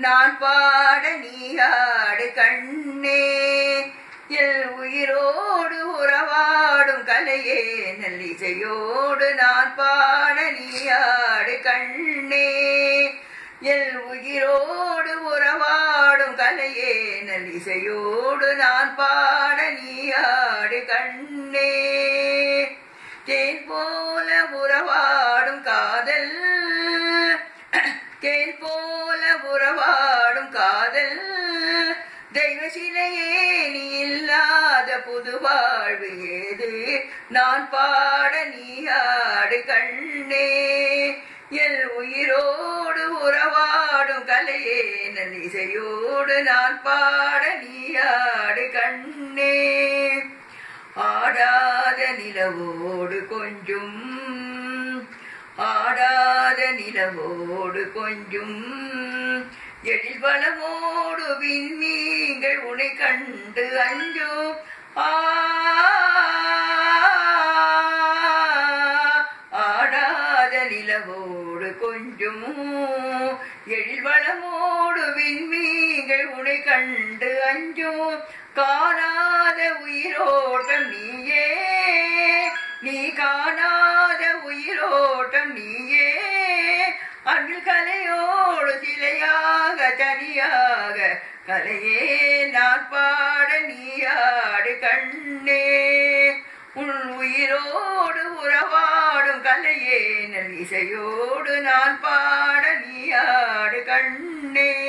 நான் பாட நீ ஆடு கண்ணே எல் உயிரோடு உறவாடும் கலையே நல்லிசையோடு நான் பாட நீ ஆடு கண்ணே எல் உயிரோடு உறவாடும் கலையே நல்லிசையோடு நான் பாட நீ ஆடு கண்ணே தேன் போல உறவாடும் காதல் தேன் போல உறவாடும் காதல் தெய்வ சிலையே நீ இல்லாத புது வாழ்வு ஏது நான் பாட நீ ஆடு கண்ணே எல் உயிரோடு உறவாடும் கலையே நல்லிசையோடு நான் பாட நீ ஆடு கண்ணே ஆடாத நிலவோடு கொஞ்சும் ஆடாத நிலவோடு கொஞ்சும் எழில் வளமோடு விண்மீங்கள் உனை கண்டு அஞ்சும் ஆ ஆடாத நிலவோடு கொஞ்சும் எழில் வளமோடு விண்மீங்கள் உனை கண்டு அஞ்சும் காணாத உயிரோட்டம் நீயே நீ காணாத உயிரோட்டம் நீயே அன்பில் கலையோடு சிலையாக தனியாக கலையே நான் பாட நீயாடு கண்ணே உன் உயிரோடு உறவாடும் கலையே நல் இசையோடு நான் பாட நீயாடு கண்ணே